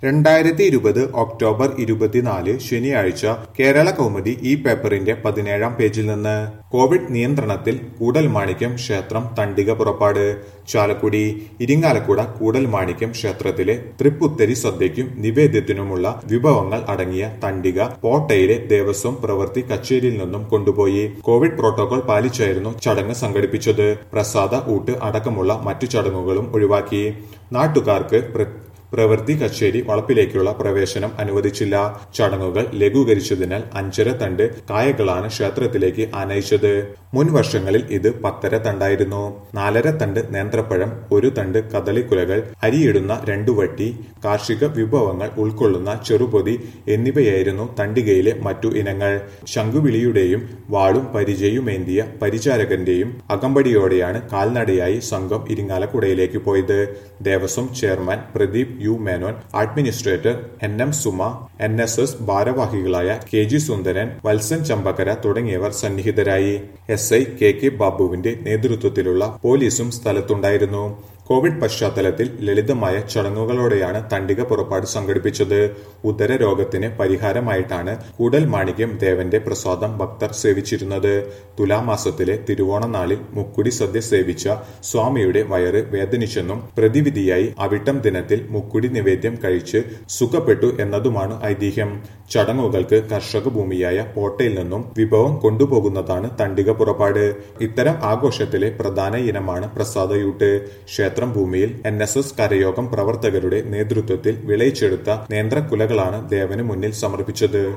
രണ്ടായിരത്തി ഇരുപത് ഒക്ടോബർ ഇരുപത്തിനാല് ശനിയാഴ്ച കേരള കൗമുദി ഈ പേപ്പറിന്റെ പതിനേഴാം പേജിൽ നിന്ന് കോവിഡ് നിയന്ത്രണത്തിൽ കൂടൽമാണിക്യം ക്ഷേത്രം തണ്ടിക പുറപ്പാട് ചാലക്കുടി ഇരിങ്ങാലക്കുട കൂടൽമാണിക്യം ക്ഷേത്രത്തിലെ തൃപ്പുത്തരി സദ്യയ്ക്കും നിവേദ്യത്തിനുമുള്ള വിഭവങ്ങൾ അടങ്ങിയ തണ്ടിക പോട്ടയിലെ ദേവസ്വം പ്രവൃത്തി കച്ചേരിയിൽ നിന്നും കൊണ്ടുപോയി കോവിഡ് പ്രോട്ടോകോൾ പാലിച്ചായിരുന്നു ചടങ്ങ് സംഘടിപ്പിച്ചത് പ്രസാദ ഊട്ട് അടക്കമുള്ള മറ്റു ചടങ്ങുകളും ഒഴിവാക്കി നാട്ടുകാർക്ക് പ്ര- പ്രവൃത്തി കച്ചേരി വളപ്പിലേക്കുള്ള പ്രവേശനം അനുവദിച്ചില്ല ചടങ്ങുകൾ ലഘൂകരിച്ചതിനാൽ അഞ്ചര തണ്ട് കായകളാണ് ക്ഷേത്രത്തിലേക്ക് ആനയിച്ചത് മുൻ വർഷങ്ങളിൽ ഇത് പത്തര തണ്ടായിരുന്നു നാലര തണ്ട് നേന്ത്രപ്പഴം ഒരു തണ്ട് കദളിക്കുലകൾ അരിയിടുന്ന രണ്ടു വട്ടി കാർഷിക വിഭവങ്ങൾ ഉൾക്കൊള്ളുന്ന ചെറുപൊതി എന്നിവയായിരുന്നു തണ്ടികയിലെ മറ്റു ഇനങ്ങൾ ശംഖുവിളിയുടെയും വാളും പരിചയുമേന്തിയ പരിചാരകന്റെയും അകമ്പടിയോടെയാണ് കാൽനടയായി സംഘം ഇരിങ്ങാലക്കുടയിലേക്ക് പോയത് Devaswom chairman Pradeep U Menon administrator N M Suma N S S ഭാരവാഹികളായ കെ ജി സുന്ദരൻ വത്സൻ ചമ്പക്കര തുടങ്ങിയവർ സന്നിഹിതരായി എസ് ഐ കെ കെ ബാബുവിന്റെ നേതൃത്വത്തിലുള്ള പോലീസും സ്ഥലത്തുണ്ടായിരുന്നു കോവിഡ് പശ്ചാത്തലത്തിൽ ലളിതമായ ചടങ്ങുകളോടെയാണ് തണ്ടിക പുറപ്പാട് സംഘടിപ്പിച്ചത് ഉദര രോഗത്തിന് പരിഹാരമായിട്ടാണ് കൂടൽ മാണിക്യം ദേവന്റെ പ്രസാദം ഭക്തർ സേവിച്ചിരുന്നത് തുലാമാസത്തിലെ തിരുവോണ നാളിൽ മുക്കുടി സദ്യ സേവിച്ച സ്വാമിയുടെ വയറ് വേദനിച്ചെന്നും പ്രതിവിധിയായി അവിട്ടം ദിനത്തിൽ മുക്കുടി നിവേദ്യം കഴിച്ച് സുഖപ്പെട്ടു എന്നതുമാണ് ഐതിഹ്യം ചടങ്ങുകൾക്ക് കർഷക ഭൂമിയായ പോട്ടയിൽ നിന്നും വിഭവം കൊണ്ടുപോകുന്നതാണ് തണ്ടിക പുറപ്പാട് ഇത്തരം ആഘോഷത്തിലെ പ്രധാന ഇനമാണ് പ്രസാദയൂട്ട് ക്ഷേത്രം ഭൂമിയിൽ എൻ എസ് എസ് കരയോഗം പ്രവർത്തകരുടെ നേതൃത്വത്തിൽ വിളയിച്ചെടുത്ത നേന്ത്രക്കുലകളാണ് ദേവന് മുന്നിൽ സമർപ്പിച്ചത്